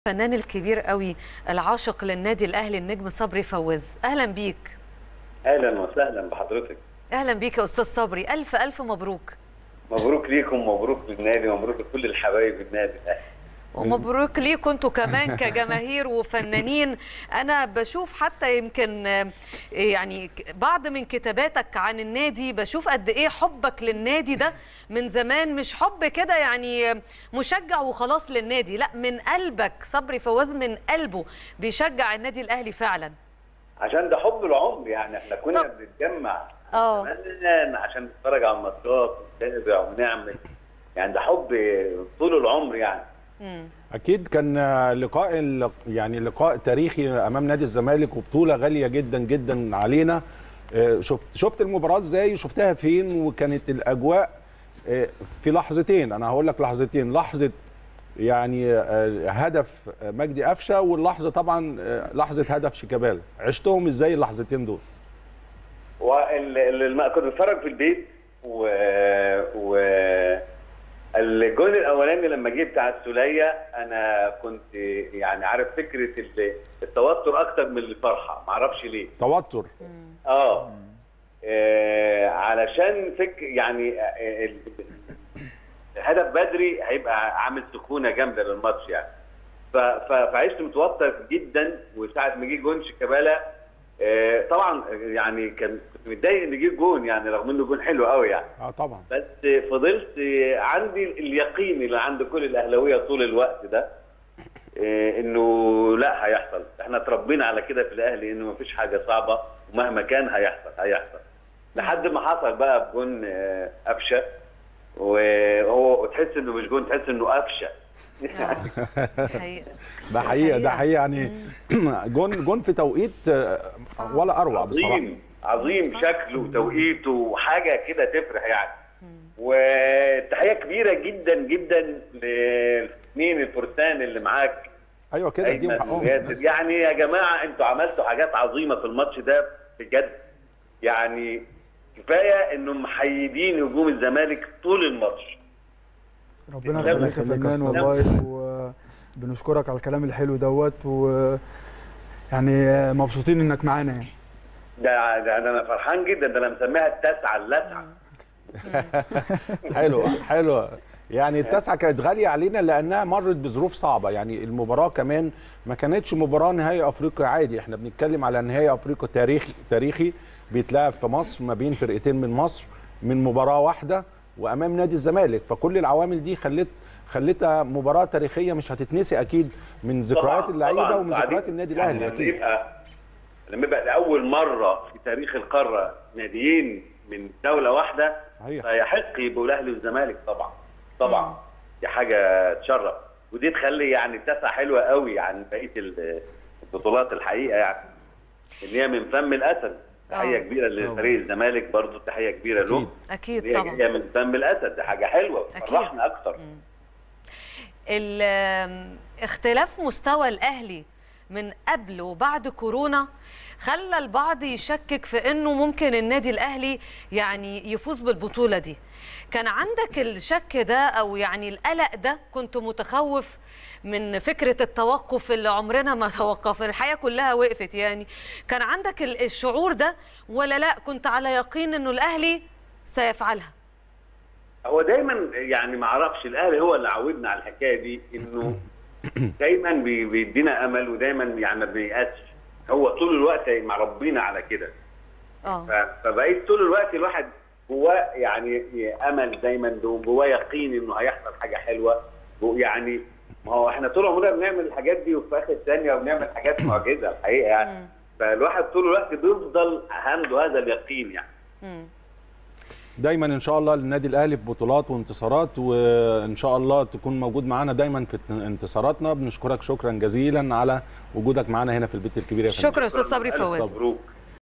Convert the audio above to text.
الفنان الكبير قوي العاشق للنادي الاهلي النجم صبري فواز اهلا بيك اهلا وسهلا بحضرتك اهلا بيك يا استاذ صبري الف الف مبروك مبروك ليكم مبروك للنادي مبروك لكل الحبايب النادي الاهلي ومبروك ليكم انتوا كمان كجماهير وفنانين انا بشوف حتى يمكن آه، يعني ك- بعض من كتاباتك عن النادي بشوف قد ايه حبك للنادي ده من زمان مش حب كده يعني آه، مشجع وخلاص للنادي لا من قلبك صبري فواز من قلبه بيشجع النادي الاهلي فعلا عشان ده حب العمر يعني احنا كنا طب. بنتجمع اه زمان عشان نتفرج على الماتشات ونتابع ونعمل يعني ده حب طول العمر يعني مم. اكيد كان لقاء يعني لقاء تاريخي امام نادي الزمالك وبطوله غاليه جدا جدا علينا آه، شفت شفت المباراه ازاي شفتها فين وكانت الاجواء آه، في لحظتين انا هقول لك لحظتين لحظه يعني آه، هدف مجدي قفشه واللحظه طبعا آه، لحظه هدف شيكابالا عشتهم ازاي اللحظتين دول واللي كنت بتفرج في البيت و, و... الجول الاولاني لما جه بتاع السوليه انا كنت يعني عارف فكره ال- التوتر اكتر من الفرحه معرفش ليه توتر اه آه، علشان فك يعني آه، ال- هدف بدري هيبقى عامل سخونه جامده للماتش يعني ف- ف- فعشت متوتر جدا وساعه ما جه جون شيكابالا آه، طبعا يعني كان كنت متضايق ان جه جون يعني رغم انه جون حلو قوي يعني اه طبعا بس فضلت عندي اليقين اللي عند كل الاهلاويه طول الوقت ده إيه، انه لا هيحصل احنا اتربينا على كده في الاهلي انه مفيش حاجه صعبه ومهما كان هيحصل هيحصل لحد ما حصل بقى بجون آه، قفشه وهو وتحس انه مش جون تحس انه قفشه حقيقة. ده حقيقه ده حقيقة. حقيقه يعني جون جون في توقيت آه، صعب. ولا اروع بصراحه عظيم عظيم صح. شكله وتوقيته وحاجه كده تفرح يعني وتحيه كبيره جدا جدا للاثنين الفرسان اللي معاك ايوه كده اديهم أيمن حقهم وياسر. يعني يا جماعه انتوا عملتوا حاجات عظيمه في الماتش ده بجد يعني كفايه انهم محيدين هجوم الزمالك طول الماتش ربنا ربنا يخليك يا يخليك فنان يا والله وبنشكرك على الكلام الحلو دوت و يعني مبسوطين انك معانا يعني ده ده ده انا فرحان جدا ده انا مسميها التاسعه اللسعه حلوه حلوه يعني التاسعه كانت غاليه علينا لانها مرت بظروف صعبه يعني المباراه كمان ما كانتش مباراه نهائي افريقيا عادي احنا بنتكلم على نهائي افريقيا تاريخي تاريخي بيتلعب في مصر ما بين فرقتين من مصر من مباراه واحده وامام نادي الزمالك فكل العوامل دي خلت خلتها مباراه تاريخيه مش هتتنسي اكيد من ذكريات طبعاً، اللعيبه طبعاً. ومن بعدين ذكريات النادي يعني الاهلي لما اكيد يبقى لما يبقى لاول مره في تاريخ القاره ناديين من دوله واحده صحيح فيحق يبقوا الاهلي والزمالك طبعا طبعا دي حاجه تشرف ودي تخلي يعني التاسعه حلوه قوي عن بقيه ال- البطولات الحقيقه يعني ان هي من فم الاسد تحيه آه. كبيره لفريق الزمالك برضو تحيه كبيره له أكيد. اكيد إن هي طبعا جايه من فم الاسد دي حاجه حلوه أكيد. فرحنا اكتر ال- آم، اختلاف مستوى الاهلي من قبل وبعد كورونا خلى البعض يشكك في انه ممكن النادي الاهلي يعني يفوز بالبطوله دي كان عندك الشك ده او يعني القلق ده كنت متخوف من فكره التوقف اللي عمرنا ما توقف الحياه كلها وقفت يعني كان عندك ال- الشعور ده ولا لا كنت على يقين انه الاهلي سيفعلها هو دايما يعني ما اعرفش الاهلي هو اللي عودنا على الحكايه دي انه دايما بي- بيدينا امل ودايما يعني ما بييأسش هو طول الوقت مربينا على كده اه ف- فبقيت طول الوقت الواحد جواه يعني امل دايما جواه يقين انه هيحصل حاجه حلوه جو- يعني ما هو احنا طول عمرنا بنعمل الحاجات دي وفي اخر ثانيه وبنعمل حاجات معجزه الحقيقه يعني فالواحد طول الوقت بيفضل عنده هذا اليقين يعني مم. دايما ان شاء الله النادي الاهلي في بطولات وانتصارات وان شاء الله تكون موجود معانا دايما في انتصاراتنا بنشكرك شكرا جزيلا على وجودك معانا هنا في البيت الكبير يا فندم شكرا استاذ صبري ألف فواز مبروك